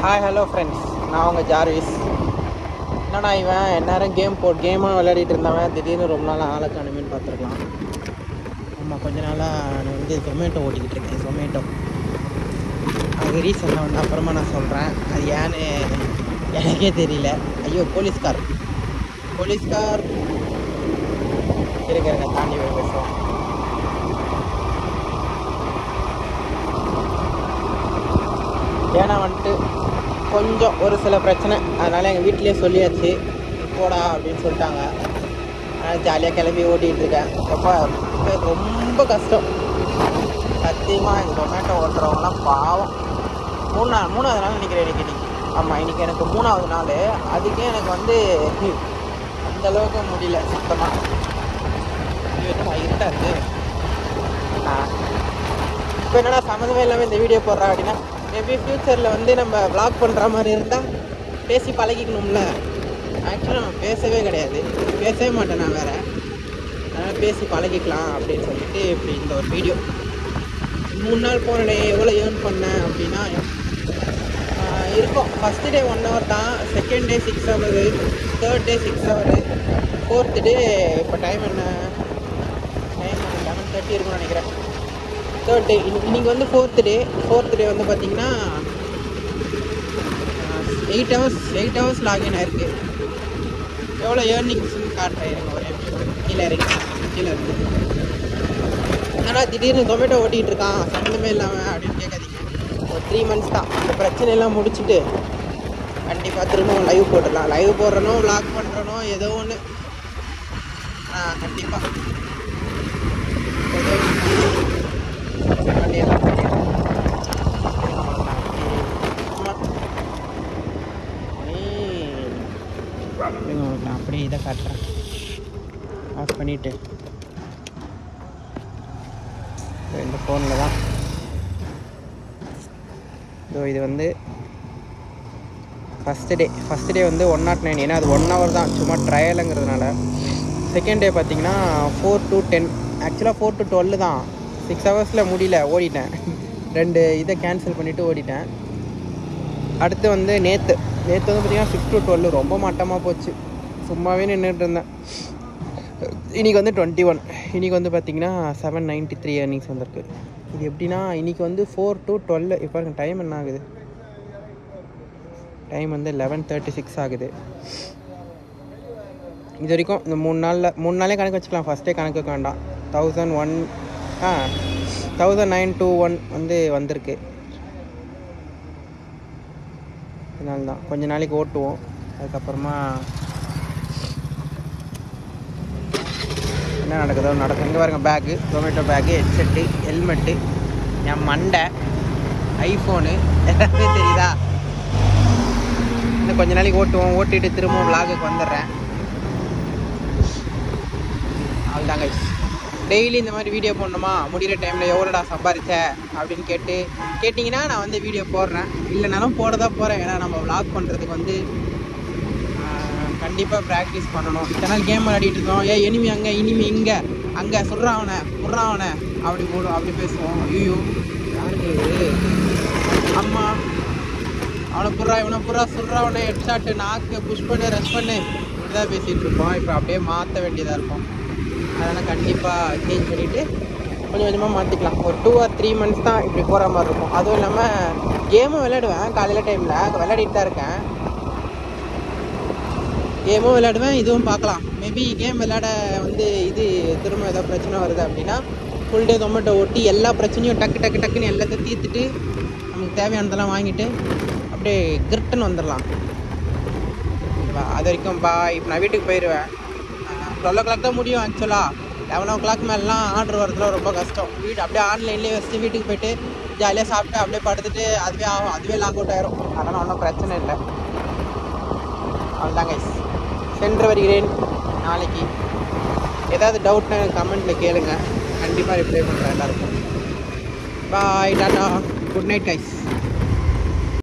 Hi hello friends நான் உங்கள் Jarvis என்னடா இவன் நேரம் கேம் போ கேமாக விளையாடிட்டு இருந்தவன் திடீர்னு ரொம்ப நாள் ஆளை காணுமேன்னு பார்த்துருக்கலாம் ஆமாம் கொஞ்ச நாளாக நான் வந்து ஜொமேட்டோ ஓட்டிக்கிட்டு இருக்கேன் ஜொமேட்டோ அது ரீசன் வந்து அப்புறமா நான் சொல்கிறேன் அது ஏன்னு எனக்கே தெரியல ஐயோ போலீஸ்கார் போலீஸ்கார் இருக்க இருக்க தாண்டி போய் பேசுவோம் ஏன்னா வந்துட்டு கொஞ்சம் ஒரு சில பிரச்சனை அதனால் எங்கள் வீட்டிலேயே சொல்லியாச்சு போடா அப்படின்னு சொல்லிட்டாங்க அதனால் ஜாலியாக கிளம்பி ஓட்டிகிட்டு இருக்கேன் எப்போ ரொம்ப கஷ்டம் சத்தியமாக இந்த டொமேட்டோ ஓட்டுறவங்களாம் பாவம் மூணு நாள் மூணாவது நாள் நினைக்கிறேன் இன்னைக்கு இன்னைக்கு ஆமாம் இன்னைக்கு எனக்கு மூணாவது நாள் அதுக்கே எனக்கு வந்து அந்த அளவுக்கு முடியல சுத்தமாக என்னடா இருட்டா இருக்கு ஆ இப்போ என்னடா சம்மந்தமே இல்லாமல் இந்த வீடியோ போடுறா அப்படின்னா மேபி ஃப்யூச்சரில் வந்து நம்ம vlog பண்ணுற மாதிரி இருந்தால் பேசி பழகிக்கணும்ல ஆக்சுவலாக நம்ம பேசவே கிடையாது பேசவே மாட்டேன் நான் வேறு அதனால் பேசி பழகிக்கலாம் அப்படின்னு சொல்லிட்டு இப்படி இந்த ஒரு வீடியோ மூணு நாள் போனே எவ்வளோ ஏர்ன் பண்ணேன் அப்படின்னா ஆஹ் இருக்கும் ஃபஸ்ட்டு டே ஒன் ஹவர் தான் second day six hour third day six hour fourth day இப்போ டைம் என்ன டைம் லெவன் தேர்ட்டி இருக்கும்னு நினைக்கிறேன் தேர்ட் டே இன்னைக்கு வந்து ஃபோர்த்து டே ஃபோர்த்து டே வந்து பார்த்தீங்கன்னா eight hours eight hours login ஆயிருக்கு எவ்வளோ ஏர்னிங்ஸ்னு காட்டுறேன் இருங்க ஒரு நிமிஷம். கீழே இருக்கு கீழே இருக்கு என்னடா திடீர்னு ஜொமேட்டோ ஓட்டிகிட்டு இருக்கான் சம்மந்தமே இல்லாமல் அப்படின்னு கேட்காதீங்க ஒரு த்ரீ மந்த்ஸ் தான் இந்த பிரச்சனையெல்லாம் முடிச்சுட்டு கண்டிப்பாக திரும்பவும் லைவ் போட்டுடலாம் லைவ் போடுறனோ vlog பண்ணுறனோ ஏதோ ஒன்று ஆ கண்டிப்பாக ஏதோ ஒண்ணு பண்ணிடலாம், பண்ணிடலாம். ஆமா. ஏய். இருங்க, உங்களுக்கு நான் அப்படியே இதை காட்டுறேன் ஆஃப் பண்ணிவிட்டு இந்த ஃபோனில் தான் இதோ இது வந்து ஃபஸ்ட்டு டே ஃபஸ்ட்டு டே வந்து ஒன் நாட் நைன் ஏன்னா அது ஒன் ஹவர் தான் சும்மா ட்ரையலுங்கிறதுனால செகண்ட் டே பார்த்தீங்கன்னா ஃபோர் டு டென் ஆக்சுவலாக ஃபோர் டு டுவெல் தான் சிக்ஸ் ஹவர்ஸில் முடியல ஓடிட்டேன் ரெண்டு இதை கேன்சல் பண்ணிவிட்டு ஓடிட்டேன் அடுத்து வந்து நேற்று நேற்று வந்து பார்த்தீங்கன்னா சிக்ஸ் டு டுவெல் ரொம்ப மட்டமாக போச்சு சும்மாவே நின்றுட்டு இருந்தேன் இன்றைக்கி வந்து டுவெண்ட்டி ஒன் இன்றைக்கி வந்து பார்த்தீங்கன்னா செவன் நைன்ட்டி த்ரீ earnings வந்திருக்கு இது எப்படின்னா இன்றைக்கி வந்து ஃபோர் டு டுவெல் இப்போ பாருங்க டைம் என்ன ஆகுது டைம் வந்து லெவன் தேர்ட்டி சிக்ஸ் ஆகுது இது வரைக்கும் இந்த மூணு நாளில் மூணு நாளே கணக்கு வச்சுக்கலாம் ஃபஸ்ட்டே கணக்கு வைக்க வேண்டாம் தௌசண்ட் ஒன் ஆ தௌசண்ட் நைன் டூ ஒன் வந்து வந்திருக்கு இதனால தான் கொஞ்ச நாளைக்கு ஓட்டுவோம் அதுக்கப்புறமா என்ன நடக்குதோ நடக்கும் இங்கே பாருங்க bag tomato bag headset helmet என் மண்டை ஐஃபோனு எல்லாமே தெரியுதா இன்னும் கொஞ்ச நாளைக்கு ஓட்டுவோம் ஓட்டிட்டு திரும்பவும் விலாகுக்கு வந்துடுறேன் அவ்வளோதாங்க டெய்லி இந்த மாதிரி வீடியோ போடணுமா முடிகிற டைமில் எவ்வளோடா சம்பாரிச்ச அப்படின்னு கேட்டு கேட்டிங்கன்னா நான் வந்து வீடியோ போடுறேன் இல்லைனாலும் போட தான் போகிறேன் ஏன்னா நம்ம vlog பண்ணுறதுக்கு வந்து கண்டிப்பாக ப்ராக்டிஸ் பண்ணணும் இத்தனை நாள் கேம் விளையாடிட்டு இருக்கோம் ஏ இனிமே அங்கே இனிமே இங்கே அங்கே சொல்கிறான் அவனை புடுறான் அவனை அப்படி போடும் அப்படி பேசுவோம் ஐயோ யாருக்கு இது? அம்மா அவனை புறா இவனை புறா சொல்கிறா அவனை ஹெட் ஷாட்டு நாக்கு புஷ் பண்ணு ரெஸ்ட் பண்ணு இப்படிதான் பேசிகிட்டு இருப்போம் இப்போ அப்படியே மாற்ற வேண்டியதாக இருக்கும் அதனால் கண்டிப்பாக சேஞ்ச் பண்ணிவிட்டு கொஞ்சம் கொஞ்சமாக மாற்றிக்கலாம் ஒரு டூ ஆர் த்ரீ மந்த்ஸ் தான் இப்படி போகிற மாதிரி இருக்கும் அதுவும் இல்லாமல் கேமும் விளையாடுவேன் காலையில் டைமில் விளையாடிட்டு தான் இருக்கேன் கேமும் விளையாடுவேன் இதுவும் பார்க்கலாம் மேபி கேம் விளையாட வந்து இது திரும்ப ஏதாவது பிரச்சனை வருது அப்படின்னா ஃபுல் டே டொமேட்டோ ஓட்டி எல்லா பிரச்சனையும் டக்கு டக்கு டக்குன்னு எல்லாத்தையும் தீர்த்துட்டு நமக்கு தேவையானதெல்லாம் வாங்கிட்டு அப்படியே கிரிட்டுன்னு வந்துடலாம் ஓகேவா அது வரைக்கும் பாய் இப்போ நான் வீட்டுக்கு போயிடுவேன் டுவெல் ஓ கிளாக் தான் முடியும் ஆக்சுவலாக லெவன் ஓ கிளாக் மேலாம் ஆர்டர் வரதுல ரொம்ப கஷ்டம் வீடு அப்படியே ஆன்லைன்லேயே வச்சுட்டு வீட்டுக்கு போயிட்டு ஜாலியாக சாப்பிட்டு அப்படியே படுத்துட்டு அதுவே ஆகும் அதுவே லாக் அவுட் ஆயிரும் அதனால் ஒன்றும் பிரச்சனை இல்லை அவ்வளோதான் கைஸ் சென்று வருகிறேன் நாளைக்கு ஏதாவது டவுட்னா எனக்கு கமெண்ட்டில் கேளுங்க கண்டிப்பாக ரிப்ளை பண்ணுறேன் எல்லாருக்கும் பாய் டாட்டா குட் நைட் கைஸ்